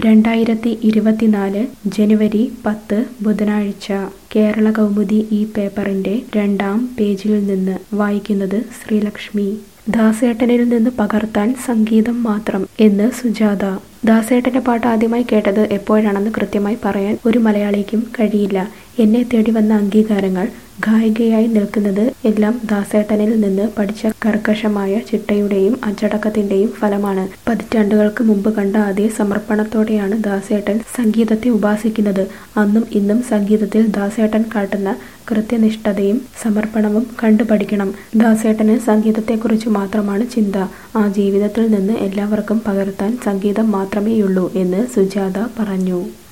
രണ്ടായിരത്തി ഇരുപത്തിനാല് ജനുവരി പത്ത് ബുധനാഴ്ച കേരള കൗമുദി ഈ പേപ്പറിന്റെ രണ്ടാം പേജിൽ നിന്ന് വായിക്കുന്നത് ശ്രീലക്ഷ്മി ദാസേട്ടനിൽ നിന്ന് പകർത്താൻ സംഗീതം മാത്രം എന്ന് സുജാത ദാസേട്ടന്റെ പാട്ട് ആദ്യമായി കേട്ടത് എപ്പോഴാണെന്ന് കൃത്യമായി പറയാൻ ഒരു മലയാളിക്കും കഴിയില്ല എന്നെ തേടി വന്ന അംഗീകാരങ്ങൾ ഗായികയായി നിൽക്കുന്നത് എല്ലാം ദാസേട്ടനിൽ നിന്ന് പഠിച്ച കർക്കശമായ ചിട്ടയുടെയും അച്ചടക്കത്തിന്റെയും ഫലമാണ് പതിറ്റാണ്ടുകൾക്ക് മുമ്പ് കണ്ട അതേ സമർപ്പണത്തോടെയാണ് ദാസേട്ടൻ സംഗീതത്തെ ഉപാസിക്കുന്നത് അന്നും ഇന്നും സംഗീതത്തിൽ ദാസേട്ടൻ കാട്ടുന്ന കൃത്യനിഷ്ഠതയും സമർപ്പണവും കണ്ടുപഠിക്കണം ദാസേട്ടന് സംഗീതത്തെക്കുറിച്ച് മാത്രമാണ് ചിന്ത ആ ജീവിതത്തിൽ നിന്ന് എല്ലാവർക്കും പകർത്താൻ സംഗീതം മാത്രമേയുള്ളൂ എന്ന് സുജാത പറഞ്ഞു